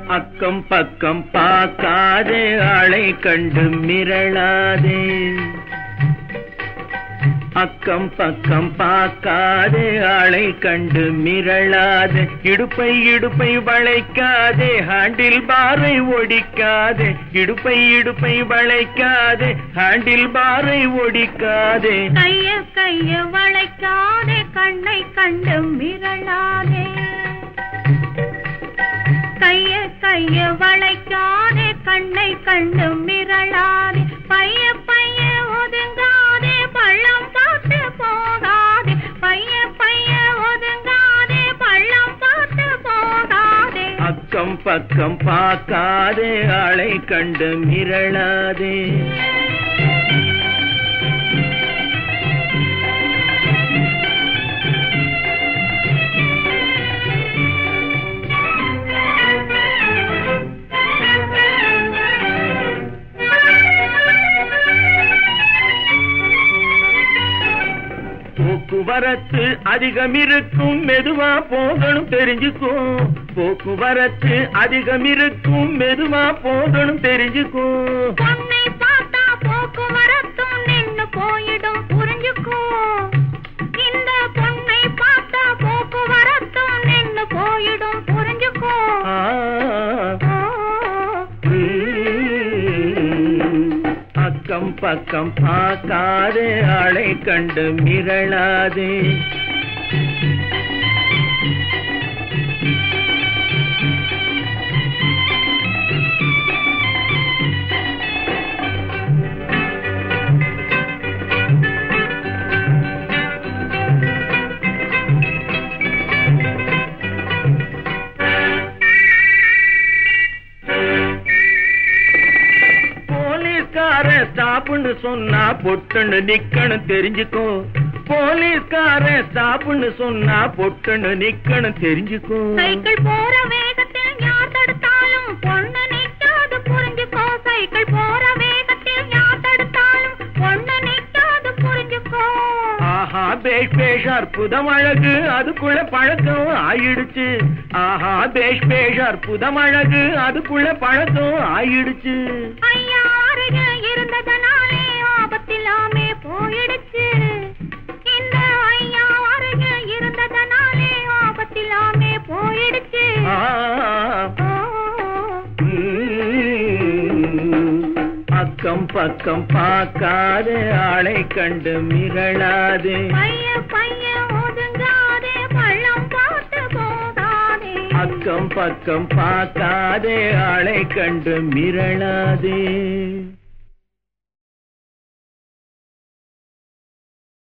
அக்கம் பக்கம் பார்க்காதே ஆளை கண்டு மிரளாதே அக்கம் பக்கம் பார்க்காதே ஆளை கண்டு மிரளாதே இடுப்பை இடுப்பை வளைக்காதே ஹாண்டில் பாரை ஒடிக்காதே இடுப்பை இடுப்பை வளைக்காதே ஹாண்டில் பாரை ஒடிக்காதே கைய கைய வளைக்காதே கண்ணை கண்டு மிரளாதே கைய கைய வளைக்காதே கண்ணை கண்டு மிரளாதே பைய பைய ஒதுங்காதே பள்ளம் பார்த்து போகாதே பைய பைய ஒதுங்காதே பள்ளம் பார்த்து போகாதே அக்கம் பக்கம் பார்க்காதே ஆளை கண்டு மிரளாதே போக்குவரத்து அதிகம் இருக்கும் மெதுவா போகணும் தெரிஞ்சுக்கோ போக்குவரத்து அதிகம் இருக்கும் மெதுவா போகணும் தெரிஞ்சுக்கோ பொண்ணை பார்த்தா போக்குவரத்தும் நின்னு போயிடும் புரிஞ்சுக்கோ இந்த பொண்ணை பார்த்தா போக்குவரத்தும் நின்னு போயிடும் புரிஞ்சுக்கோ ஆ, ஓ, ம். அக்கம் பக்கம் பார்க்காதே ஆளை கண்டு மிரளாதே போலீஸ்கார ஸ்டாப்புன்னு சொன்னா பொட்டுன்னு நிக்கணும் தெரிஞ்சுக்கோ போலீஸ்கார ஸ்டாப்புன்னு சொன்னா பொட்டுன்னு நிக்கணும் தெரிஞ்சுக்கோ சைக்கிள் போற வேகத்தில் யார் தடுத்தாலும் பொண்ணு நிக்காது புரிஞ்சுக்கோ சைக்கிள் போற வேகத்தில் யார் தடுத்தாலும் பொண்ணு நிக்காது புரிஞ்சுக்கோ ஆஹா பேஷ் பேஷ் அற்புதம் அழகு அதுக்குள்ள பழக்கம் ஆயிடுச்சு ஆஹா பேஷ் பேஷ் அற்புதம் அழகு அதுக்குள்ள பழக்கம் ஆயிடுச்சு ஐயா அருகே இருந்ததனாலே ஆபத்தில்லாமே போயிடுச்சு இந்த ஐயா அருகே இருந்ததனாலே ஆபத்தில்லாமே போயிடுச்சு ஆ, ஓ, ம். அக்கம் பக்கம் பார்க்காதே ஆளை கண்டு மிரளாதே பைய பைய ஒதுங்காதே பள்ளம் பார்த்து போகாதே அக்கம் பக்கம் பார்க்காதே ஆளை கண்டு மிரளாதே